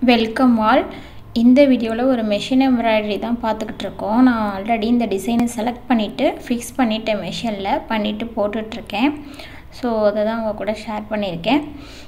welcome all இந்த வீடியோவில் ஒரு மெஷின் எம்ப்ராய்டரி தான் பார்த்துக்கிட்டு இருக்கோம் நான் ஆல்ரெடி இந்த டிசைனை செலக்ட் பண்ணிவிட்டு ஃபிக்ஸ் பண்ணிவிட்டேன் மெஷினில் பண்ணிவிட்டு போட்டுட்ருக்கேன் ஸோ அதை தான் உங்கள் கூட ஷேர் பண்ணியிருக்கேன்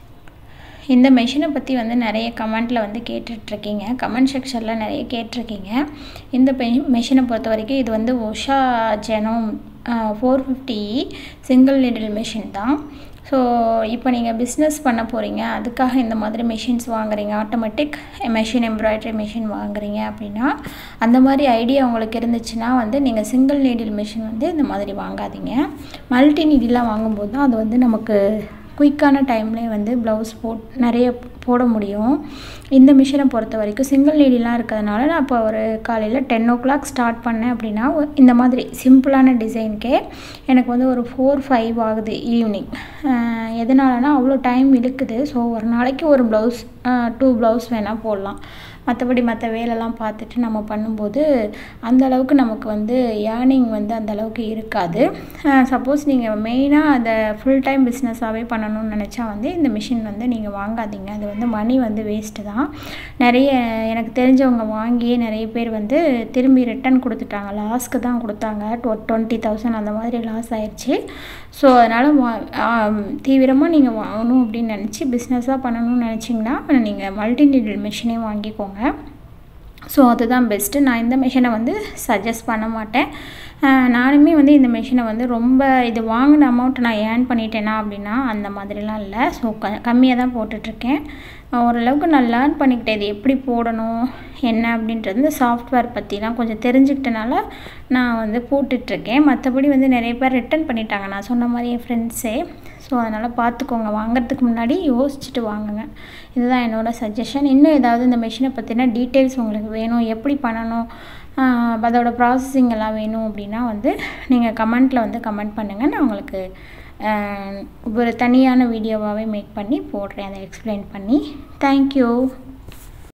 இந்த மெஷினை பற்றி வந்து நிறைய கமெண்ட்டில் வந்து கேட்டுட்ருக்கீங்க கமெண்ட் செக்ஷனில் நிறைய கேட்டிருக்கீங்க இந்த பெ மெஷினை பொறுத்த வரைக்கும் இது வந்து Usha Janome four fifty single needle machine தான் ஸோ இப்போ நீங்கள் பிஸ்னஸ் பண்ண போகிறீங்க அதுக்காக இந்த மாதிரி மிஷின்ஸ் வாங்குறீங்க ஆட்டோமேட்டிக் மெஷின் எம்ப்ராய்டரி மிஷின் வாங்குறீங்க அப்படின்னா அந்த மாதிரி ஐடியா உங்களுக்கு இருந்துச்சுன்னா வந்து நீங்கள் சிங்கிள் நீடில் மிஷின் வந்து இந்த மாதிரி வாங்காதீங்க மல்டி நீடிலாம் வாங்கும்போது தான் அது வந்து நமக்கு குயிக்கான டைம்லேயே வந்து ப்ளவுஸ் போட் நிறைய போட முடியும் இந்த மிஷினை பொறுத்த வரைக்கும் சிங்கிள் நீடிலாம் இருக்கிறதுனால நான் இப்போ ஒரு காலையில் டென் ஓ கிளாக் ஸ்டார்ட் பண்ணேன் அப்படின்னா இந்த மாதிரி சிம்பிளான டிசைனுக்கே எனக்கு வந்து ஒரு ஃபோர் ஃபைவ் ஆகுது ஈவினிங் எதனாலனா அவ்வளோ டைம் இழுக்குது ஸோ ஒரு நாளைக்கு ஒரு ப்ளவுஸ் டூ ப்ளவுஸ் வேணால் போடலாம் மற்றபடி மற்ற வேலைலாம் பார்த்துட்டு நம்ம பண்ணும்போது அந்த அளவுக்கு நமக்கு வந்து ஏர்னிங் வந்து அந்த அளவுக்கு இருக்காது சப்போஸ் நீங்கள் மெயினாக அதை ஃபுல் டைம் பிஸ்னஸாகவே பண்ணணும்னு நினச்சா வந்து இந்த மிஷின் வந்து நீங்கள் வாங்காதீங்க அது வந்து மணி வந்து வேஸ்ட்டு தான் நிறைய எனக்கு தெரிஞ்சவங்க வாங்கி நிறைய பேர் வந்து திரும்பி ரிட்டன் கொடுத்துட்டாங்க லாஸ்க்கு தான் கொடுத்தாங்க டுவெண்ட்டி தௌசண்ட் அந்த மாதிரி லாஸ் ஆயிடுச்சு ஸோ அதனால் வா தீவிரமாக நீங்கள் வாங்கணும் அப்படின்னு நினச்சி பிஸ்னஸாக பண்ணணும்னு நினச்சிங்கன்னா நீங்கள் மல்டி நீடில் மிஷினே வாங்கிக்கோங்க ஸோ அதுதான் பெஸ்ட்டு நான் இந்த மிஷினை வந்து சஜஸ்ட் பண்ண மாட்டேன் நானுமே வந்து இந்த மிஷினை வந்து ரொம்ப இது வாங்கின அமௌண்ட் நான் ஏர்ன் பண்ணிட்டேனா அப்படின்னா அந்த மாதிரிலாம் இல்லை ஸோ க கம்மியாக தான் போட்டுட்ருக்கேன் ஓரளவுக்கு நான் லேர்ன் பண்ணிக்கிட்டேன் இது எப்படி போடணும் என்ன அப்படின்றது இந்த சாஃப்ட்வேர் பற்றிலாம் கொஞ்சம் தெரிஞ்சுக்கிட்டனால நான் வந்து போட்டுட்ருக்கேன் மற்றபடி வந்து நிறைய பேர் ரிட்டன் பண்ணிட்டாங்க நான் சொன்ன மாதிரி என் ஃப்ரெண்ட்ஸே ஸோ அதனால் பார்த்துக்கோங்க வாங்குறதுக்கு முன்னாடி யோசிச்சுட்டு வாங்குங்க இதுதான் என்னோடய சஜஷன் இன்னும் ஏதாவது இந்த மிஷினை பற்றின டீட்டெயில்ஸ் உங்களுக்கு வேணும் எப்படி பண்ணணும் அதோட ப்ராசஸிங் எல்லாம் வேணும் அப்படின்னா வந்து நீங்கள் கமெண்ட்டில் வந்து கமெண்ட் பண்ணுங்கள் நான் உங்களுக்கு ஒரு தனியான வீடியோவாகவே மேக் பண்ணி போடுறேன் அதை எக்ஸ்பிளைன் பண்ணி தேங்க்யூ